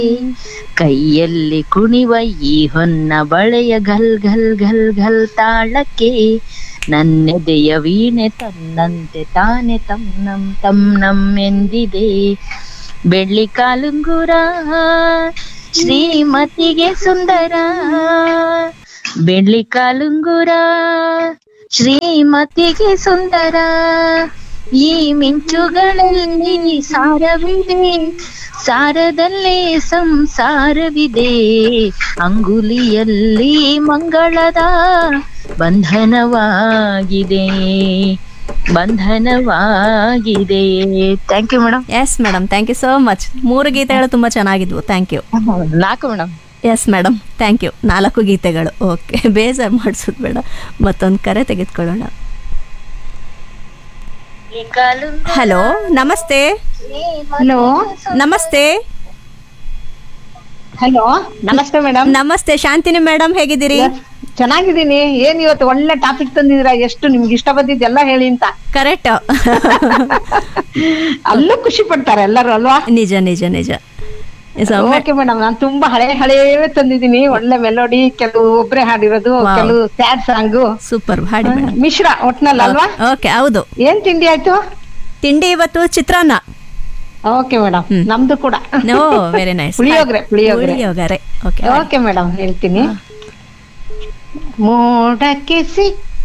ಕೈಯಲ್ಲಿ ಕುಣಿವ ಈ ಹೊನ್ನ ಬಳೆಯ ಘಲ್ ಘಲ್ ಘಲ್ ಘಲ್ ತಾಳಕ್ಕೆ ನನ್ನೆದೆಯ ವೀಣೆ ತನ್ನಂತೆ ತಾನೆ ತಮ್ನಂ ತಮ್ನಂ ಎಂದಿದೆ ಬೆಳ್ಳಿ ಕಾಲುಂಗುರ ಶ್ರೀಮತಿಗೆ ಸುಂದರ ಬೆಳ್ಳಿ ಕಾಲುಂಗುರ ಶ್ರೀಮತಿಗೆ ಸುಂದರ ಈ ಮಿಂಚುಗಳಲ್ಲಿ ಸಾರವಿದೆ ಸಾರದಲ್ಲೇ ಸಂಸಾರವಿದೆ ಅಂಗುಲಿಯಲ್ಲಿ ಮಂಗಳದ ಬಂಧನವಾಗಿದೆ ಬಂಧನವಾಗಿದೆ thank you madam yes madam thank you so much ಮೂರು ಗೀತೆಗಳು ತುಂಬ ಚೆನ್ನಾಗಿದ್ವು ಥ್ಯಾಂಕ್ ಯು ನಾಲ್ಕು madam yes madam thank you ನಾಲ್ಕು ಗೀತೆಗಳು ಓಕೆ ಬೇಜಾರು ಮಾಡಿಸೋದು ಬೇಡ ಮತ್ತೊಂದು ಕರೆ ತೆಗೆದುಕೊಳ್ಳೋಣ ಹಲೋ ನಮಸ್ತೆ ಹಲೋ ನಮಸ್ತೆ ಹಲೋ ನಮಸ್ತೆ ಮೇಡಮ್ ನಮಸ್ತೆ ಶಾಂತಿನಿ ಮೇಡಮ್ ಹೇಗಿದ್ದೀರಿ ಚೆನ್ನಾಗಿದ್ದೀನಿ ಏನ್ ಇವತ್ತು ಒಳ್ಳೆ ಟಾಪಿಕ್ ತಂದಿದ್ರ ಎಷ್ಟು ನಿಮ್ಗೆ ಇಷ್ಟ ಬಂದಿದ್ದೆಲ್ಲ ಹೇಳಿ ಅಂತ ಕರೆಕ್ಟ್ ಅಲ್ಲೂ ಖುಷಿ ಪಡ್ತಾರೆ ಎಲ್ಲರೂ ಅಲ್ವಾ ನಿಜ ನಿಜ ನಿಜ ಸೊ ಓಕೆ ಮೇಡಮ್ ನಾನ್ ತುಂಬಾ ಹಳೆ ಹಳೇ ತಂದಿದ್ದೀನಿ ಒಳ್ಳೆ ಮೆಲೋಡಿ ಕೆಲವು ಒಬ್ರೆ ಹಾಡಿರೋದು Wow. ಕೆಲವು ಸ್ಯಾಡ್ ಸಾಂಗ್ ಸೂಪರ್ ಹಾಡಿ ಮೇಡಮ್ ಮಿಶ್ರ ಒಟ್ನಲ್ಲಿ ಅಲ್ವಾ ಓಕೆ ಹೌದು ಏನ್ ತಿಂಡಿ ಆಯ್ತು ತಿಂಡಿ ಇವತ್ತು ಚಿತ್ರಾನ್ನ ಓಕೆ ಮೇಡಮ್ ನಮ್ದು ಕೂಡ no very nice puliyogare puliyogare puliyogare okay okay madam ಹೇಳ್ತೀನಿ ಮೋಡಕ್ಕೆ ಸಿಕ್ಕ